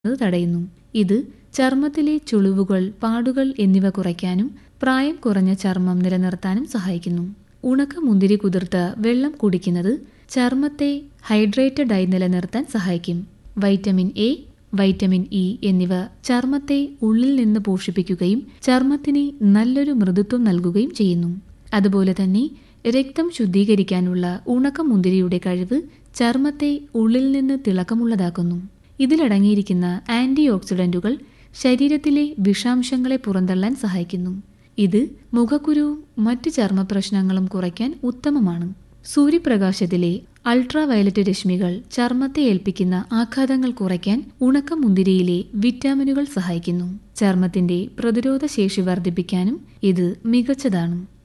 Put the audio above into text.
അത് തടയുന്നു ഇത് ചർമ്മത്തിലെ ചുളിവുകൾ പാടുകൾ എന്നിവ കുറയ്ക്കാനും പ്രായം കുറഞ്ഞ ചർമ്മം നിലനിർത്താനും സഹായിക്കുന്നു ഉണക്ക മുന്തിരി കുതിർത്ത് വെള്ളം കുടിക്കുന്നത് ചർമ്മത്തെ ഹൈഡ്രേറ്റഡ് ആയി നിലനിർത്താൻ സഹായിക്കും വൈറ്റമിൻ എ വൈറ്റമിൻ ഇ എന്നിവ ചർമ്മത്തെ ഉള്ളിൽ നിന്ന് പോഷിപ്പിക്കുകയും ചർമ്മത്തിന് നല്ലൊരു മൃദുത്വം നൽകുകയും ചെയ്യുന്നു അതുപോലെ തന്നെ രക്തം ശുദ്ധീകരിക്കാനുള്ള ഉണക്ക മുന്തിരിയുടെ കഴിവ് ചർമ്മത്തെ ഉള്ളിൽ നിന്ന് തിളക്കമുള്ളതാക്കുന്നു ഇതിലടങ്ങിയിരിക്കുന്ന ആന്റി ഓക്സിഡന്റുകൾ ശരീരത്തിലെ വിഷാംശങ്ങളെ പുറന്തള്ളാൻ സഹായിക്കുന്നു ഇത് മുഖക്കുരുവും മറ്റ് ചർമ്മ പ്രശ്നങ്ങളും കുറയ്ക്കാൻ ഉത്തമമാണ് സൂര്യപ്രകാശത്തിലെ അൾട്രാ വയലറ്റ് രശ്മികൾ ചർമ്മത്തെ ഏൽപ്പിക്കുന്ന ആഘാതങ്ങൾ കുറയ്ക്കാൻ ഉണക്ക മുന്തിരിയിലെ വിറ്റാമിനുകൾ സഹായിക്കുന്നു ചർമ്മത്തിന്റെ പ്രതിരോധ ശേഷി വർദ്ധിപ്പിക്കാനും ഇത് മികച്ചതാണ്